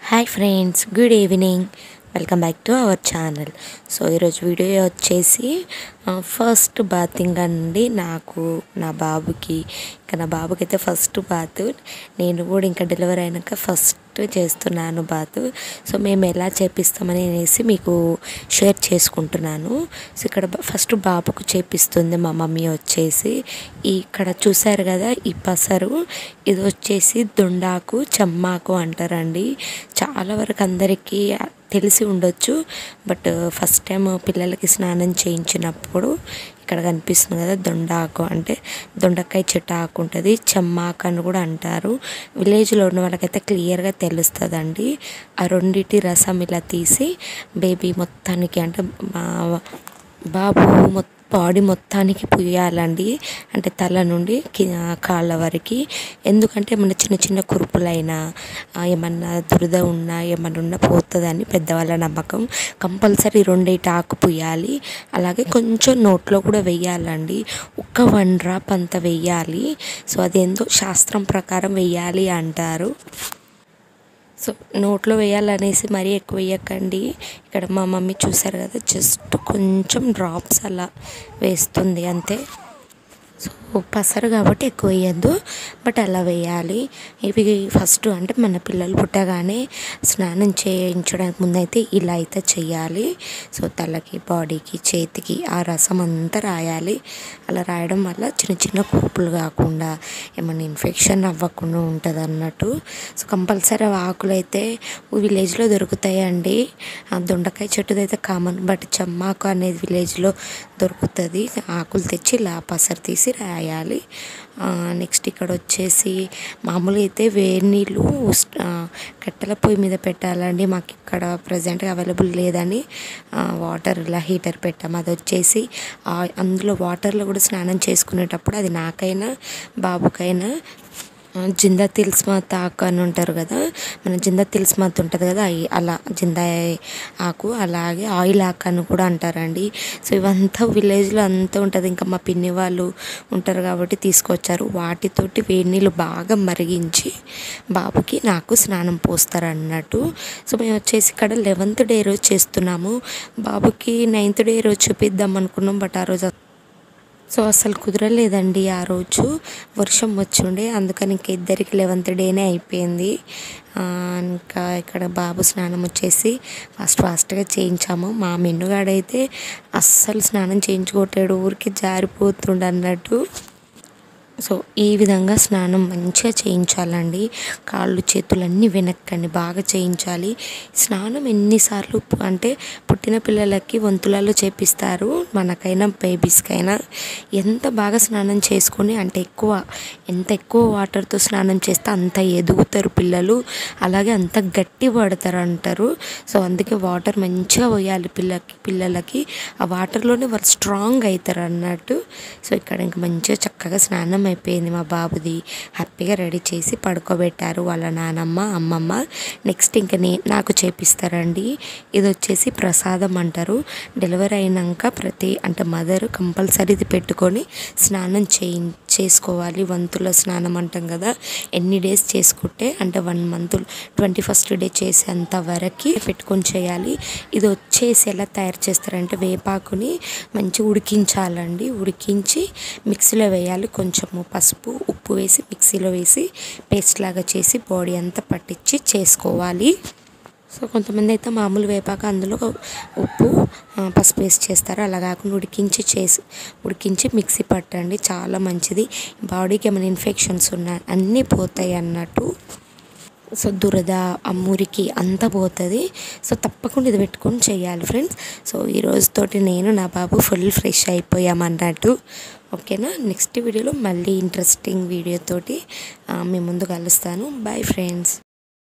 hi friends good evening welcome back to our channel so ఈరోజు video వచ్చేసి first bathing అండి నాకు నా బాబుకి ఇంకా నా బాబుకి అయితే ఫస్ట్ బాత్ నేను కూడా ఇంకా డెలివరీ అయినాక ఫస్ట్ చేస్తున్నాను బాత్ సో మేము ఎలా చేపిస్తామని అనేసి మీకు షేర్ చేసుకుంటున్నాను సో ఇక్కడ ఫస్ట్ బాబుకు చేపిస్తుంది మా మమ్మీ వచ్చేసి ఈ ఇక్కడ చూసారు కదా ఈ పసరు ఇది వచ్చేసి దొండాకు చెమ్మాకు అంటారండి చాలా వరకు అందరికీ తెలిసి ఉండొచ్చు బట్ ఫస్ట్ టైం పిల్లలకి స్నానం చేయించినప్పుడు ఇక్కడ కనిపిస్తుంది కదా దొండాకు అంటే దొండకాయ చెట్టు ఆకు ఉంటుంది చెమ్మాకు అని కూడా అంటారు విలేజ్లో ఉన్న వాళ్ళకైతే క్లియర్గా తెలుస్తుందండి ఆ రెండింటి రసం ఇలా తీసి బేబీ మొత్తానికి అంటే బాబు మొత్తం బాడీ మొత్తానికి పుయ్యాలండి అంటే తల నుండి కాళ్ళ వరకు ఎందుకంటే ఏమన్నా చిన్న చిన్న కురుపులైనా ఏమన్నా దురద ఉన్నా ఏమన్నా ఉన్నా పోతుందని పెద్దవాళ్ళ నమ్మకం కంపల్సరీ రెండేటి ఆకు పుయ్యాలి అలాగే కొంచెం నోట్లో కూడా వెయ్యాలండి ఒక్క వన్ డ్రాప్ అంత వెయ్యాలి సో అదేందో శాస్త్రం ప్రకారం వెయ్యాలి అంటారు సో నోట్లో వేయాలనేసి మరీ ఎక్కువ వేయకండి ఇక్కడ మా మమ్మీ చూసారు కదా జస్ట్ కొంచెం డ్రాప్స్ అలా వేస్తుంది అంతే సో పసరు కాబట్టి ఎక్కువ వేయద్దు బట్ అలా వేయాలి ఇవి ఫస్ట్ అంటే మన పిల్లలు పుట్టగానే స్నానం చేయించడానికి ముందైతే ఇలా అయితే చేయాలి సో తలకి బాడీకి చేతికి ఆ రసం అంతా రాయాలి అలా రాయడం వల్ల చిన్న చిన్న కూపులు కాకుండా ఏమైనా ఇన్ఫెక్షన్ అవ్వకుండా ఉంటుంది అన్నట్టు సో కంపల్సరీ ఆకులు అయితే విలేజ్లో దొరుకుతాయండి దొండకాయ చెట్టుది అయితే కామన్ బట్ చెమ్మాకు అనేది విలేజ్లో దొరుకుతుంది ఆకులు తెచ్చి ఇలా పసరు తీసి రాయాలి నెక్స్ట్ ఇక్కడ వచ్చేసి మామూలుగా అయితే వేడి నీళ్ళు కట్టెల పొయ్యి మీద పెట్టాలండి మాకు ఇక్కడ ప్రజెంట్గా అవైలబుల్ లేదని వాటర్ ఇలా హీటర్ పెట్టాము అది వచ్చేసి అందులో వాటర్లో కూడా స్నానం చేసుకునేటప్పుడు అది నాకైనా బాబుకైనా జిందా తిల్స్మాత్ ఆకు అని ఉంటారు కదా మన జిందా తిల్స్మాత్ ఉంటుంది కదా అలా జిందా ఆకు అలాగే ఆయిల్ ఆకు అని కూడా అంటారండి సో ఇవంతా విలేజ్లో అంతా ఉంటుంది ఇంకా మా పిన్ని వాళ్ళు ఉంటారు కాబట్టి తీసుకొచ్చారు వాటితోటి వేడి నీళ్ళు బాగా మరిగించి బాబుకి నాకు స్నానం పోస్తారు అన్నట్టు సో మేము వచ్చేసి ఇక్కడ లెవెంత్ డే రోజు చేస్తున్నాము బాబుకి నైన్త్ డే రోజు చూపిద్దాం అనుకున్నాం బట్ ఆ రోజు సో అసలు కుదరలేదండి ఆ రోజు వర్షం వచ్చిండే అందుకని ఇంక ఇద్దరికి లెవెంత్ డేనే అయిపోయింది ఇంకా ఇక్కడ బాబు స్నానం వచ్చేసి ఫాస్ట్ ఫాస్ట్గా చేయించాము మా మెన్నుగాడైతే అస్సలు స్నానం చేయించుకోవట్లేడు ఊరికి జారిపోతుండ అన్నట్టు సో ఈ విధంగా స్నానం మంచిగా చేయించాలండి కాళ్ళు చేతులు అన్నీ వెనక్కండి బాగా చేయించాలి స్నానం ఎన్నిసార్లు అంటే పుట్టిన పిల్లలకి వంతులలో చేపిస్తారు మనకైనా బేబీస్కైనా ఎంత బాగా స్నానం చేసుకొని అంటే ఎక్కువ ఎంత ఎక్కువ వాటర్తో స్నానం చేస్తే అంత ఎదుగుతారు పిల్లలు అలాగే అంత గట్టి పడతారు అంటారు సో అందుకే వాటర్ మంచిగా పోయాలి పిల్లకి పిల్లలకి ఆ వాటర్లోనే వాళ్ళు స్ట్రాంగ్ అవుతారు అన్నట్టు సో ఇక్కడ ఇంకా మంచిగా చక్కగా స్నానం అయిపోయింది మా బాబుది హ్యాపీగా రెడీ చేసి పడుకోబెట్టారు వాళ్ళ నానమ్మ అమ్మమ్మ నెక్స్ట్ ఇంకా నే నాకు చేపిస్తారండి ఇది వచ్చేసి ప్రసాదం అంటారు డెలివరీ అయినాక ప్రతి అంటే మదర్ కంపల్సరీ ఇది పెట్టుకొని స్నానం చేయి చేసుకోవాలి వంతుల స్నానం అంటాం కదా ఎన్ని డేస్ చేసుకుంటే అంటే one month twenty first day చేసేంత వరకు పెట్టుకొని చేయాలి ఇది వచ్చేసి ఎలా తయారు చేస్తారంటే వేపాకుని మంచిగా ఉడికించాలండి ఉడికించి మిక్సీలో వేయాలి కొంచెము పసుపు ఉప్పు వేసి మిక్సీలో వేసి పేస్ట్ లాగా చేసి బాడీ అంతా పట్టించి చేసుకోవాలి సో కొంతమంది అయితే మామూలు వేపాక అందులో ఉప్పు పసుపు వేసి చేస్తారు అలా కాకుండా ఉడికించి చేసి ఉడికించి మిక్సీ పట్టండి చాలా మంచిది బాడీకి ఏమైనా ఇన్ఫెక్షన్స్ ఉన్నా అన్నీ పోతాయి అన్నట్టు సో దురద ఆ మురికి అంతా పోతుంది సో తప్పకుండా ఇది పెట్టుకొని చేయాలి ఫ్రెండ్స్ సో ఈ రోజుతోటి నేను నా బాబు ఫుల్ ఫ్రెష్ అయిపోయామన్నట్టు ఓకేనా నెక్స్ట్ వీడియోలో మళ్ళీ ఇంట్రెస్టింగ్ వీడియోతోటి మీ ముందు కలుస్తాను బాయ్ ఫ్రెండ్స్